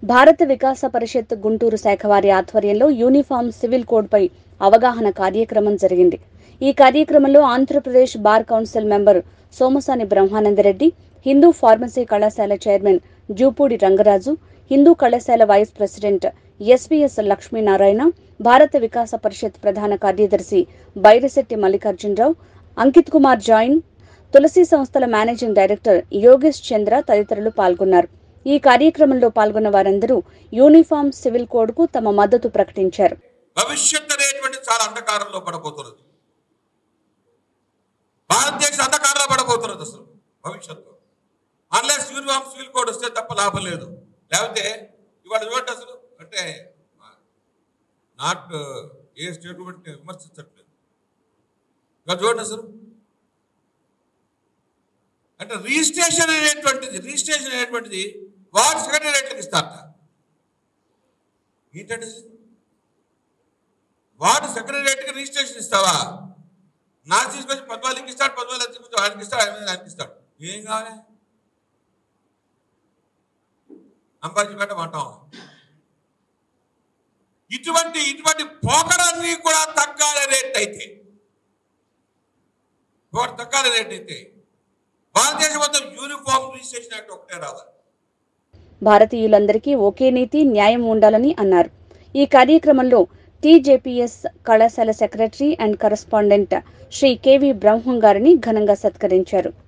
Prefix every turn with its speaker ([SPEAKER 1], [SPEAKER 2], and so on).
[SPEAKER 1] భారత వికాస పరిషత్ గుంటూరు శాఖ వారి ఆధ్వర్యంలో యూనిఫామ్ సివిల్ కోడ్పై అవగాహన కార్యక్రమం జరిగింది ఈ కార్యక్రమంలో Andhra Pradesh bar council member Somasani Brahmananda Reddy Hindu pharmacy కళాశాల చైర్మన్ జూపూడి రంగరాజు హిందూ కళాశాల వైస్ ప్రెసిడెంట్ ఎస్వీఎస్ లక్ష్మీనారాయణ భారత వికాస పరిషత్ ప్రధాన కార్యదర్శి బైరిశెట్టి మల్లికార్జునరావు అంకిత్ కుమార్ జాయిన్ తులసి సంస్థల మేనేజింగ్ డైరెక్టర్ యోగేష్ చంద్ర తదితరులు పాల్గొన్నారు ఈ కార్యక్రమంలో పాల్గొన్న వారందరూ యూనిఫామ్ సివిల్ కోడ్కు తమ మద్దతు ప్రకటించారు
[SPEAKER 2] భవిష్యత్ అనేటువంటి చాలా అంధకారంలో పడబోతున్నది భారతదేశం అంధకారంలో పడబోతున్నది అసలు భవిష్యత్తు అన్లెస్ యూనిఫామ్ సివిల్ కోడ్ వస్తే తప్ప లాభం లేదు లేకపోతే ఇవాళ చూడండి అసలు అంటే నాట్ ఏ స్టేట్మెంట్ విమర్శించట్లేదు ఇవాళ చూడండి అసలు అంటే రిజిస్ట్రేషన్ అనేటువంటిది రిజిస్ట్రేషన్ అనేటువంటిది వార్డ్ సెక్రటేరియట్లకు ఇస్తారట ఏంటంటే వార్డు సెక్రటేరియట్కి రిజిస్ట్రేషన్ ఇస్తావా నా తీసుకొచ్చి పద్మాలకి ఇస్తాడు పద్మాలకి తీసుకొచ్చి ఆయనకి ఇస్తాడు ఆయన ఆయనకి ఇస్తాడు ఏం కావాలి అంబాజీపేట అంటాం ఇటువంటి ఇటువంటి పోకడాన్ని కూడా తగ్గాలి రేట్ అయితే ఒకటి తగ్గాలి రేట్ అయితే భారతదేశం మొత్తం యూనిఫామ్ రిజిస్ట్రేషన్ యాక్ట్ ఒకటే రావాలి
[SPEAKER 1] భారతీయులందరికీ ఒకే నీతి న్యాయం ఉండాలని అన్నారు ఈ కార్యక్రమంలో టీజేపీఎస్ కళాశాల secretary and correspondent Shri KV Brahmam గారిని ఘనంగా సత్కరించారు